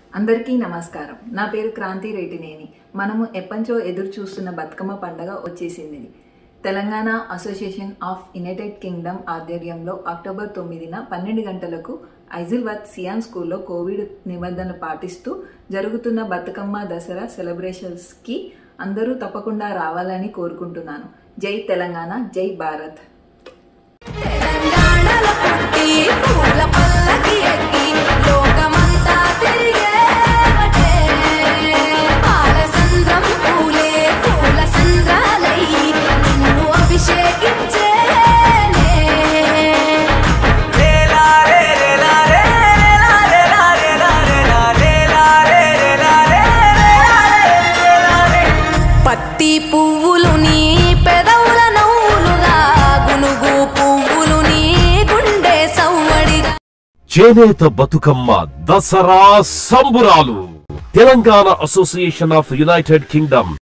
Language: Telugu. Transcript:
అందరికీ నమస్కారం నా పేరు క్రాంతి రేటినేని మనము ఎప్పంచో ఎదురు చూస్తున్న బతుకమ్మ పండగ వచ్చేసింది Telangana association of United Kingdom ఆధ్వర్యంలో అక్టోబర్ తొమ్మిదిన పన్నెండు గంటలకు ఐజిల్వత్ సియాన్ స్కూల్లో కోవిడ్ నిబంధనలు పాటిస్తూ జరుగుతున్న బతుకమ్మ దసరా సెలబ్రేషన్స్కి అందరూ తప్పకుండా రావాలని కోరుకుంటున్నాను జై తెలంగాణ జై భారత్ తెలంగాణలో పుట్టి పూల పల్లకి ఎక్కి లోకమంతా తిరిగేవటే. పాలసంద్రం పూలే పూల సంద్రాలై నిన్ను అభిషేకించేనే. పత్తి పువ్వులు నీ పెదవుల నవ్వులుగా గునుగు పువ్వులు నీ గుండె సవ్వడిగా చేనేత బతుకమ్మ దసరా సంబురాలు Telangana association of United Kingdom